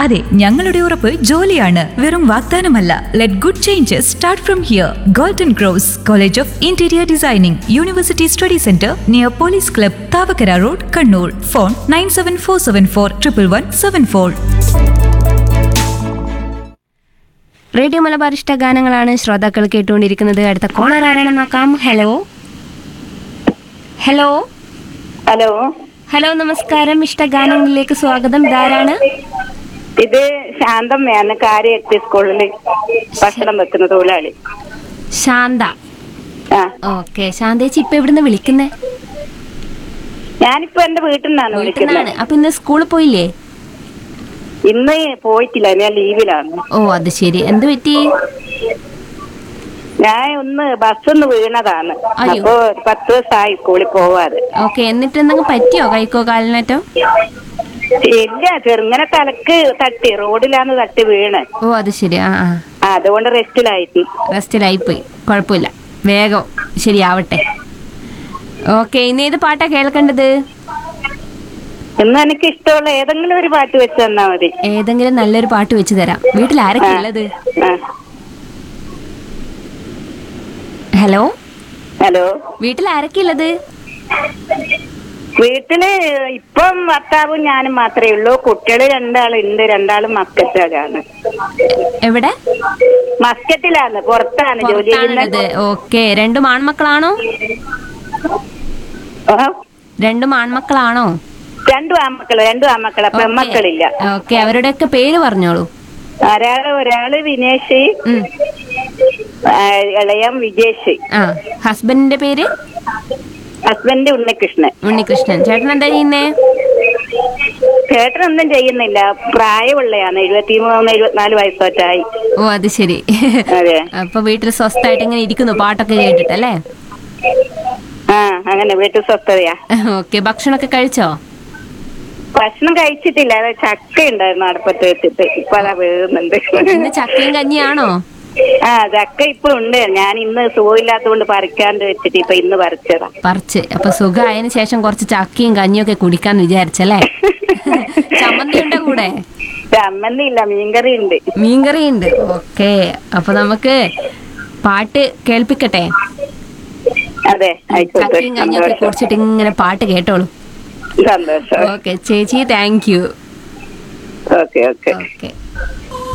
അതെ ഞങ്ങളുടെ ഉറപ്പ് ജോലിയാണ് വെറും വാഗ്ദാനമല്ല let good changes start from here golden cross college of interior designing university study centre near police club Thavakkara road Kannur phone nine seven four seven four triple one seven four radio Malabar ഇഷ്ട ഗാനങ്ങളാണ് ശ്രോതാക്കൾ കേട്ടുകൊണ്ടിരിക്കുന്നത് അടുത്ത കോളർ ആരാണെന്ന് നോക്കാം hello hello hello hello നമസ്കാരം ഇഷ്ട ഗാനങ്ങളിലേക്ക് സ്വാഗതം ഇതാരാണ് ഇത് ശാന്തമ്മയാണ് കാര്യ സ്കൂളിൽ ഭക്ഷണം വെക്കുന്ന തൊഴിലാളി ശാന്ത ആ ഓക്കെ ശാന്തേച്ചി ഇപ്പൊ എവിടുന്ന് വിളിക്കുന്നേ ഞാനിപ്പോ എന്റെ വീട്ടിൽ നിന്നാണ് വീട്ടിൽ വിളിക്കുന്നത് നിന്നാണ് അപ്പൊ ഇന്ന് സ്കൂളിൽ പോയില്ലേ ഇന്ന് പോയിട്ടില്ല ഞാൻ ലീവിലാണ് ഓ അത് ശരി എന്ത് പറ്റി ഞാൻ ഒന്ന് ബസ്സൊന്ന് വീണതാണ് അയ്യോ. അപ്പൊ പത്ത് ദിവസമായി സ്കൂളിൽ പോവാതെ ഓക്കെ എന്നിട്ട് എന്തെങ്കിലും പറ്റിയോ കൈക്കോ കാലിനറ്റോ ഇല്ല ചെറുങ്ങനെ തലക്ക് തട്ടി റോഡിലാണ് തട്ടി വീണ് ഓ അത് ശരി ആ ആ ആ, അതുകൊണ്ട് റെസ്റ്റിലായിരുന്നു റെസ്റ്റിലായിപ്പോയി കുഴപ്പമില്ല വേഗം ശരിയാവട്ടെ ഓക്കെ ഇനി ഏത് പാട്ടാ കേൾക്കേണ്ടത് ഇന്ന് എനിക്ക് ഇഷ്ടമുള്ള ഏതെങ്കിലും ഒരു പാട്ട് വെച്ച് തന്നാ മതി ഏതെങ്കിലും നല്ലൊരു പാട്ട് വെച്ച് തരാം വീട്ടിൽ ആരൊക്കെ ഉള്ളത് ആ. ഹലോ ഹലോ വീട്ടിൽ ആരൊക്കെ ഉള്ളത് വീട്ടില് ഇപ്പം ഭർത്താവും ഞാനും മാത്രമേ ഉള്ളൂ കുട്ടികള് രണ്ടാളുണ്ട് രണ്ടാളും മസ്കറ്റിലാണ് എവിടെ മസ്കറ്റിലാണ് പുറത്താണ് ജോലി ചെയ്യുന്നത് പുറത്താണുള്ളത് ഓക്കെ രണ്ടും ആൺമക്കളാണോ ആ, രണ്ടും ആൺമക്കളാണോ രണ്ടും ആമക്കള് രണ്ടും ആമക്കള് പെമ്മക്കളില്ല ഓക്കെ അവരുടെയൊക്കെ പേര് പറഞ്ഞോളൂ ഒരാള് ഒരാള് വിനേഷ് ഉം. ആ, ഇളയം വിജേഷ് ആ ഹസ്ബൻഡിന്റെ പേര് ഹസ്ബൻഡ് ഉണ്ണികൃഷ്ണൻ ഉണ്ണികൃഷ്ണൻ ചേട്ടൻ എന്താ ചെയ്യുന്നേ ചേട്ടനൊന്നും ചെയ്യുന്നില്ല പ്രായമുള്ളയാണ് എഴുപത്തി മൂന്ന് എഴുപത്തിനാല് വയസ്സോറ്റായി ഓ അത് ശരി അതെ അപ്പൊ വീട്ടിൽ സ്വസ്ഥമായിട്ട് ഇങ്ങനെ ഇരിക്കുന്നു പാട്ടൊക്കെ കേട്ടിട്ടല്ലേ ആ അങ്ങനെ വീട്ടിൽ സ്വസ്ഥതയാ ഓക്കെ ഭക്ഷണമൊക്കെ കഴിച്ചോ ഭക്ഷണം കഴിച്ചിട്ടില്ല അത് ചക്ക ഉണ്ടായിരുന്നു അടുപ്പത്ത് വെച്ചിട്ട് ഇപ്പൊ അതാ വീഴുന്നുണ്ട് ഇന്ന് ചക്കയും കഞ്ഞിയാണോ ആ ചക്ക ഇപ്പൊ ഉണ്ട് ഞാൻ ഇന്ന് സുഖമില്ലാത്തതുകൊണ്ട് പറിക്കാണ്ട് വെച്ചിട്ട് ഇപ്പൊ ഇന്ന് പറിച്ചതാ പറിച്ച് അപ്പൊ സുഖമായതിനു ശേഷം കുറച്ച് ചക്കയും കഞ്ഞിയും ഒക്കെ കുടിക്കാന്ന് വിചാരിച്ചല്ലേ ചമ്മന്തി ഉണ്ടോ കൂടെ ചമ്മന്തി ഇല്ല മീൻകറി ഉണ്ട് മീൻകറി ഉണ്ട് ഓക്കെ അപ്പൊ നമുക്ക് പാട്ട് കേൾപ്പിക്കട്ടെ അതെ ആയിക്കോട്ടെ ചക്കയും കഞ്ഞിയും ഒക്കെ സന്തോഷം കുടിച്ചിട്ട് ഇങ്ങനെ പാട്ട് കേട്ടോളൂ സന്തോഷം ഓക്കെ ചേച്ചി thank you okay okay okay